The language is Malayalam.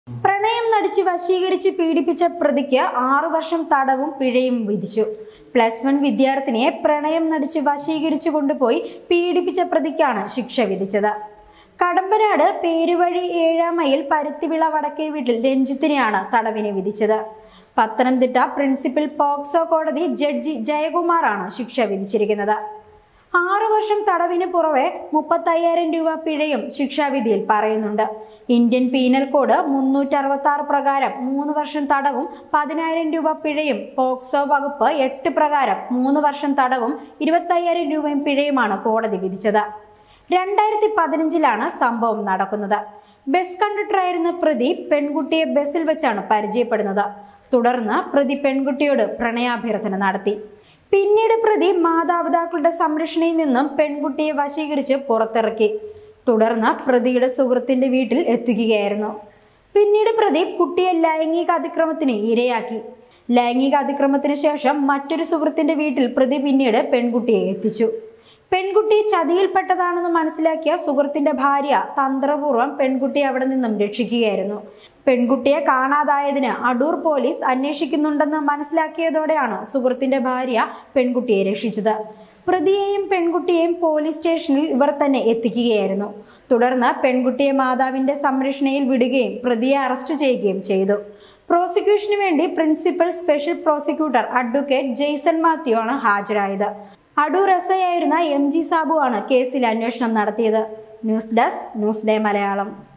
പ്രണയം നടിച്ച് വശീകരിച്ച് പീഡിപ്പിച്ച പ്രതിക്ക് ആറു വർഷം തടവും പിഴയും വിധിച്ചു പ്ലസ് വൺ വിദ്യാർത്ഥിനിയെ പ്രണയം നടിച്ച് വശീകരിച്ചു കൊണ്ടുപോയി പീഡിപ്പിച്ച പ്രതിക്കാണ് ശിക്ഷ വിധിച്ചത് കടമ്പനാട് പേരുവഴി ഏഴാം മൈൽ പരുത്തിവിള വടക്കേ വീട്ടിൽ രഞ്ജിത്തിനെയാണ് തടവിന് വിധിച്ചത് പത്തനംതിട്ട പ്രിൻസിപ്പൽ പോക്സോ കോടതി ജഡ്ജി ജയകുമാറാണ് ശിക്ഷ വിധിച്ചിരിക്കുന്നത് ആറു വർഷം തടവിന് പുറമെ മുപ്പത്തയ്യായിരം രൂപ പിഴയും ശിക്ഷാവിധിയിൽ പറയുന്നുണ്ട് ഇന്ത്യൻ പീനൽ കോഡ് മുന്നൂറ്റി അറുപത്തി ആറ് പ്രകാരം മൂന്ന് വർഷം തടവും പതിനായിരം രൂപ പിഴയും പോക്സോ വകുപ്പ് എട്ട് പ്രകാരം മൂന്ന് വർഷം തടവും ഇരുപത്തയ്യായിരം രൂപയും പിഴയുമാണ് കോടതി വിധിച്ചത് രണ്ടായിരത്തി പതിനഞ്ചിലാണ് സംഭവം നടക്കുന്നത് ബസ് കണ്ടക്ടറായിരുന്ന പ്രതി പെൺകുട്ടിയെ ബസ്സിൽ വെച്ചാണ് പരിചയപ്പെടുന്നത് തുടർന്ന് പ്രതി പെൺകുട്ടിയോട് പ്രണയാഭ്യർത്ഥന നടത്തി പിന്നീട് പ്രതി മാതാപിതാക്കളുടെ സംരക്ഷണയിൽ നിന്നും പെൺകുട്ടിയെ വശീകരിച്ച് പുറത്തിറക്കി തുടർന്ന് പ്രതിയുടെ സുഹൃത്തിന്റെ വീട്ടിൽ എത്തിക്കുകയായിരുന്നു പിന്നീട് പ്രതി കുട്ടിയെ ലൈംഗിക അതിക്രമത്തിന് ഇരയാക്കി ലൈംഗിക അതിക്രമത്തിന് ശേഷം മറ്റൊരു സുഹൃത്തിന്റെ വീട്ടിൽ പ്രതി പിന്നീട് പെൺകുട്ടിയെ എത്തിച്ചു പെൺകുട്ടി ചതിയിൽപ്പെട്ടതാണെന്ന് മനസ്സിലാക്കിയ സുഹൃത്തിന്റെ ഭാര്യ തന്ത്രപൂർവ്വം പെൺകുട്ടിയെ അവിടെ നിന്നും രക്ഷിക്കുകയായിരുന്നു പെൺകുട്ടിയെ കാണാതായതിന് അടൂർ പോലീസ് അന്വേഷിക്കുന്നുണ്ടെന്ന് മനസ്സിലാക്കിയതോടെയാണ് സുഹൃത്തിന്റെ ഭാര്യ പെൺകുട്ടിയെ രക്ഷിച്ചത് പ്രതിയെയും പെൺകുട്ടിയെയും പോലീസ് സ്റ്റേഷനിൽ ഇവർ തന്നെ എത്തിക്കുകയായിരുന്നു തുടർന്ന് പെൺകുട്ടിയെ മാതാവിന്റെ സംരക്ഷണയിൽ വിടുകയും പ്രതിയെ അറസ്റ്റ് ചെയ്യുകയും ചെയ്തു പ്രോസിക്യൂഷന് വേണ്ടി principal special prosecutor advocate Jaison Mathew ആണ് ഹാജരായത് അടൂർ എസ് ഐ ആയിരുന്ന എം ജി സാബു ആണ് കേസിൽ അന്വേഷണം നടത്തിയത് news desk news day Malayalam